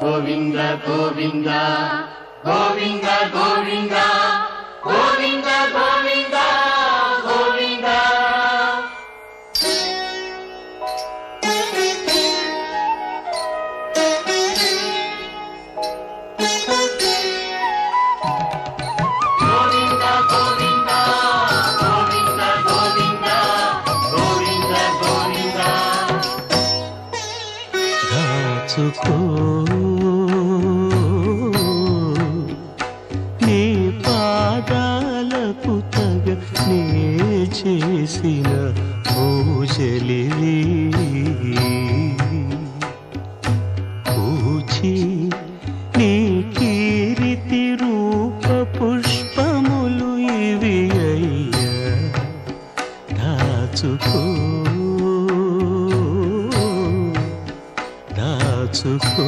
గోవింద గోవింద గోవింద గోవింద గోవింద గోవింద గోవింద గోవింద గోవింద గోవింద గోవింద గోవింద గోవింద దాచుకో నీ పాదాలకు తగ నే చేసిన పూజలివి పూచి నీ కీరితి రూప పుష్పములు ఇవి అయ్యా దాచుకో దాచుకో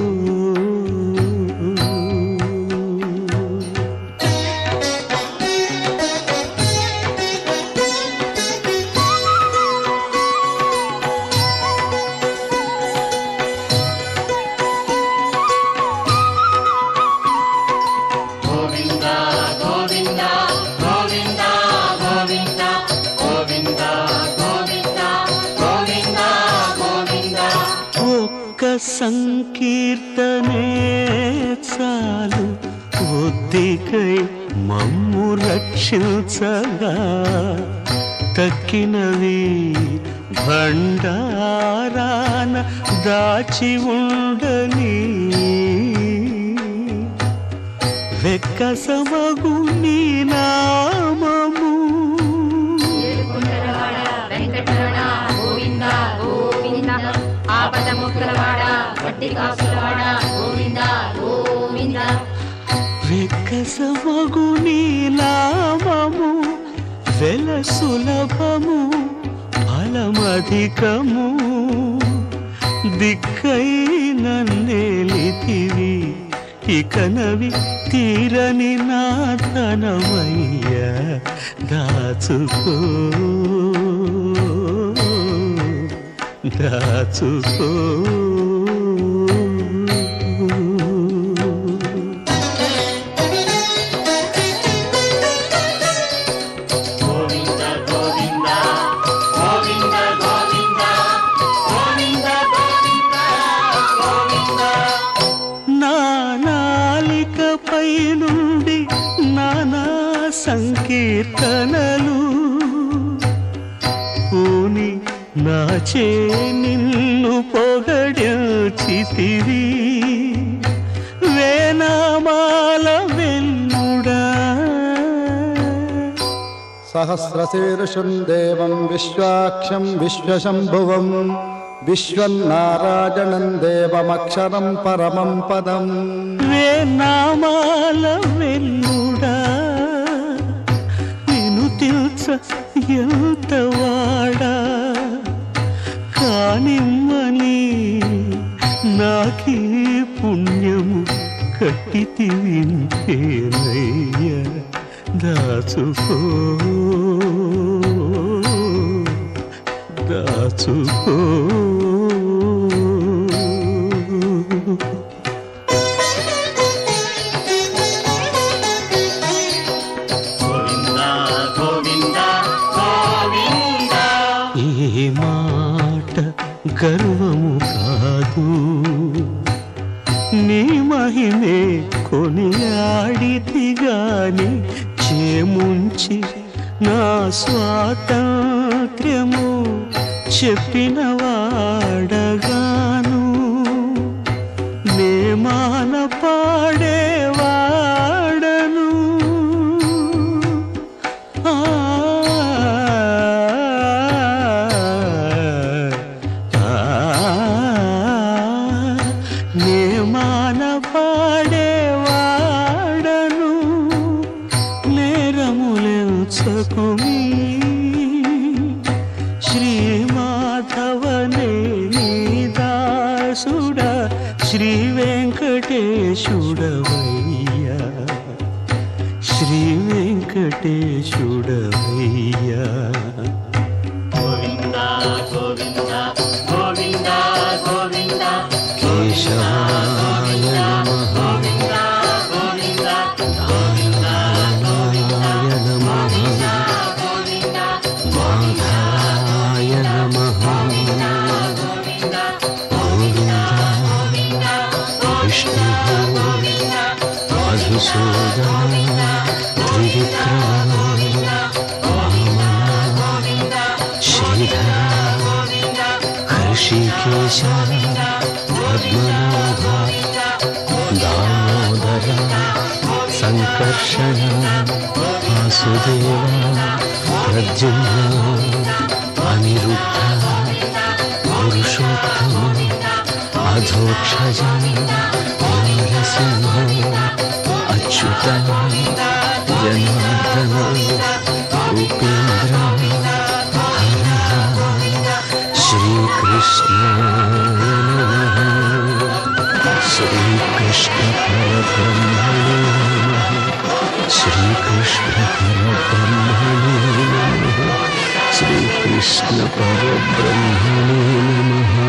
గోవింద గోవింద గోవింద గోవింద గోవింద గోవింద గోవింద గోవింద ఒక్క సంకీర్తనే చాలు ఒద్దికై మమ్ము రక్షించగా తక్కినవి భండారాన దాచి ఉండని వెక్కసమగు నీ నామము ఏడుకొండలవాడ వెంకటరమణ గోవింద గోవింద ఆపద ముక్కలవాడ వడ్డీ కాసులవాడ గోవింద గోవింద వెక్కసమగు నీ నామము వెల సులభము ఫలమధికము దిక్కై నన్నేలితివి ఇకనవి తీరని నాథనమయ్య దాచుకో దాచుకో గోవింద గోవింద గోవింద గోవింద గోవింద గోవింద గోవింద నా నాలికపై నుండి నానా సంకీర్తనలు పూని నాచే నిన్ను పొగడిచితివి వేనామాల వెన్నుడా सहस्रशीर्षं देवं विश्वाक्षं विश्वशम्भुवं विश्वन्नारायणं देवमक्षरं परमं पदम् వేనామాల వెన్నుడా నిన్ను తెలుస ఎంత వాడా కానిమ్మని నాకీ పుణ్యము కట్టితి వింటేనయ్య దాచుకో దాచుకో గోవింద గోవింద గోవింద ఈ మాట గర్వము కాదు నీ మహిమే కొనియాడితి గాని చేముంచి నా స్వాతంత్ర్యము చెప్పిన వాడగాను నే మాన పాడేవాడను ఆ నే మాన పాడేవాడను నేరములెంచకుమీ శ్రీమాధవనే నీదాసుడ శ్రీ వెంకటేశుడవయ్యా శ్రీ వెంకటేశుడవయ్యా గోవింద గోవింద గోవింద గోవింద కేశవా మధుసూదన త్రివిక్రమ వామన శ్రీధర హర్షికేశ పద్మనాభ దామోదర సంకర్షణ వాసుదేవ ప్రద్యుమ్న అనిరుద్ధ పురుషోత్తమ అధోక్షజ నరసింహ అచ్యుత జనార్దన ఉపేంద్ర హర శ్రీకృష్ణ శ్రీకృష్ణ పరబ్రహ్మణే నమః శ్రీకృష్ణ పరబ్రహ్మణే నమః శ్రీకృష్ణ పరబ్రహ్మణే నమః